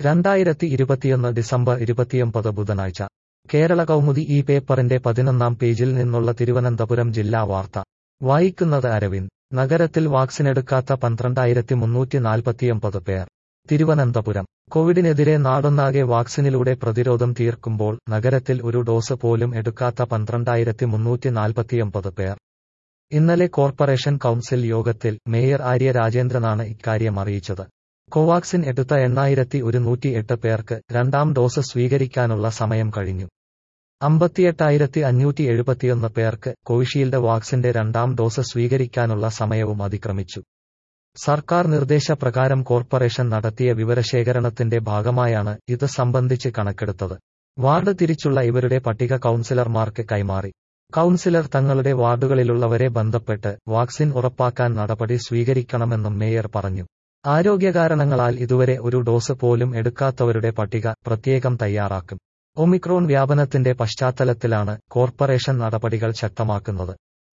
രണ്ടായിരത്തി ഇരുപത്തിയൊന്ന് ഡിസംബർ ഇരുപത്തിയൊമ്പത് ബുധനാഴ്ച കേരള കൗമുദി ഈ പേപ്പറിന്റെ പതിനൊന്നാം പേജിൽ നിന്നുള്ള തിരുവനന്തപുരം ജില്ലാ വാർത്ത വായിക്കുന്നത് അരവിന്ദ് നഗരത്തിൽ വാക്സിനെടുക്കാത്ത പന്ത്രണ്ടായിരത്തി മുന്നൂറ്റി നാൽപ്പത്തിയൊമ്പത് പേർ തിരുവനന്തപുരം കോവിഡിനെതിരെ നാടൊന്നാകെ വാക്സിനിലൂടെ പ്രതിരോധം തീർക്കുമ്പോൾ നഗരത്തിൽ ഒരു ഡോസ് പോലും എടുക്കാത്ത പന്ത്രണ്ടായിരത്തി മുന്നൂറ്റി നാൽപ്പത്തിയൊമ്പത് പേർ ഇന്നലെ കോർപ്പറേഷൻ കൗൺസിൽ യോഗത്തിൽ മേയർ ആര്യ രാജേന്ദ്രനാണ് ഇക്കാര്യം അറിയിച്ചത് കോവാക്സിൻ എടുത്ത എണ്ണായിരത്തി ഒരുന്നൂറ്റി എട്ട് പേർക്ക് രണ്ടാം ഡോസ് സ്വീകരിക്കാനുള്ള സമയം കഴിഞ്ഞു അമ്പത്തിയെട്ടായിരത്തി അഞ്ഞൂറ്റി എഴുപത്തിയൊന്ന് പേർക്ക് കോവിഷീൽഡ് വാക്സിന്റെ രണ്ടാം ഡോസ് സ്വീകരിക്കാനുള്ള സമയവും അതിക്രമിച്ചു സർക്കാർ നിർദ്ദേശപ്രകാരം കോർപ്പറേഷൻ നടത്തിയ വിവരശേഖരണത്തിന്റെ ഭാഗമായാണ് ഇത് സംബന്ധിച്ച് കണക്കെടുത്തത് വാർഡ് തിരിച്ചുള്ള ഇവരുടെ പട്ടിക കൗൺസിലർമാർക്ക് കൈമാറി കൗൺസിലർ തങ്ങളുടെ വാർഡുകളിലുള്ളവരെ ബന്ധപ്പെട്ട് വാക്സിൻ ഉറപ്പാക്കാൻ നടപടി സ്വീകരിക്കണമെന്നും മേയർ പറഞ്ഞു ആരോഗ്യകാരണങ്ങളാൽ ഇതുവരെ ഒരു ഡോസ് പോലും എടുക്കാത്തവരുടെ പട്ടിക പ്രത്യേകം തയ്യാറാക്കും ഒമിക്രോൺ വ്യാപനത്തിന്റെ പശ്ചാത്തലത്തിലാണ് കോർപ്പറേഷൻ നടപടികൾ ശക്തമാക്കുന്നത്